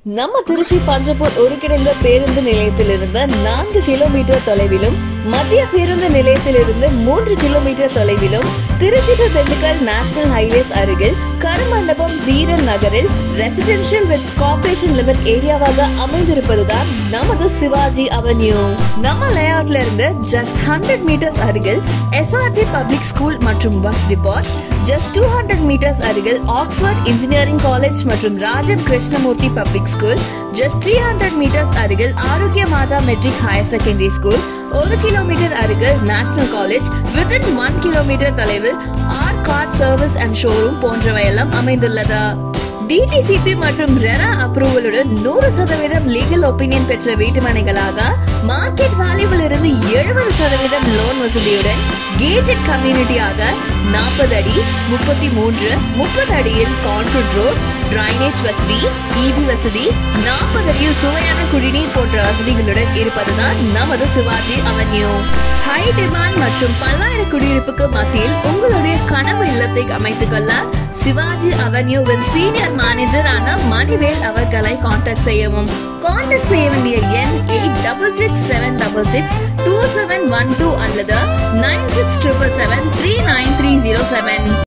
நம்ம திருச்சி பஞ்சப்பூர் ஒருங்கிணைந்த பேருந்து நிலையத்திலிருந்து நான்கு கிலோமீட்டர் தொலைவிலும் மத்திய பேருந்து நிலையத்திலிருந்து மூன்று கிலோமீட்டர் தொலைவிலும் Trichy to Dindigul national highways அருகில் கருமண்டபம் வீரன் நகரில் ரெசிடென்ஷியல் வித் கார்பரேஷன் லிமிட் ஏரியாவாக அமைந்திருப்பதுதான் நமது சிவாஜி அவென்யூ நம்ம லேஅவுட்ல இருந்து ஜஸ்ட் ஹண்ட்ரட் மீட்டர்ஸ் அருகில் எஸ்ஆர்டி பப்ளிக் ஸ்கூல் மற்றும் bus depots just two hundred metres அருகில் ஆக்ஸ்போர்ட் இன்ஜினியரிங் காலேஜ் மற்றும் Rajam Krishnamurthy public school just three hundred metres அருகில் Arokiya Matha matric higher secondary school ஒரு கிலோமீட்டர் அருகில் national college within one kilometre தொலைவில் ஆர் car service and showroom போன்றவையெல்லாம் அமைந்துள்ளது டிடிசிபி மற்றும் ரெரா அப்ரூவலுடன் நூறு சதவீதம் லீகல் ஒப்பீனியன் பெற்ற வீட்டுமனைகளாக மார்க்கெட் வேல்யூவில் இருந்து எழுபது சதவீதம் லோன் வசதியுடன் கேட்டட் கம்யூனிட்டியாக நாற்பது அடி முப்பத்தி மூன்று முப்பது அடியில் கான்கிரீட் ரோட் டிரைனேஜ் வசதி இபி வசதி நாற்பது அடியில் சுவையான குடிநீர் போன்ற வசதிகளுடன் இருப்பதுதான் நமது சிவாஜி அவென்யூ ஹை டிமாண்ட் மற்றும் பல்லாயிர குடியிருப்புக்கு மத்தியில் உங்களுடைய கனவு இல்லத்தை அமைத்துக் கொள்ள சிவாஜி அவென்யூவின் சீனியர் மேனேஜரான மணிவேல் அவர்களை காண்டாக்ட் செய்யவும் காண்டாக்ட் செய்ய வேண்டிய எண் eight double six seven double six two seven one two அல்லது nine six triple seven three nine three zero seven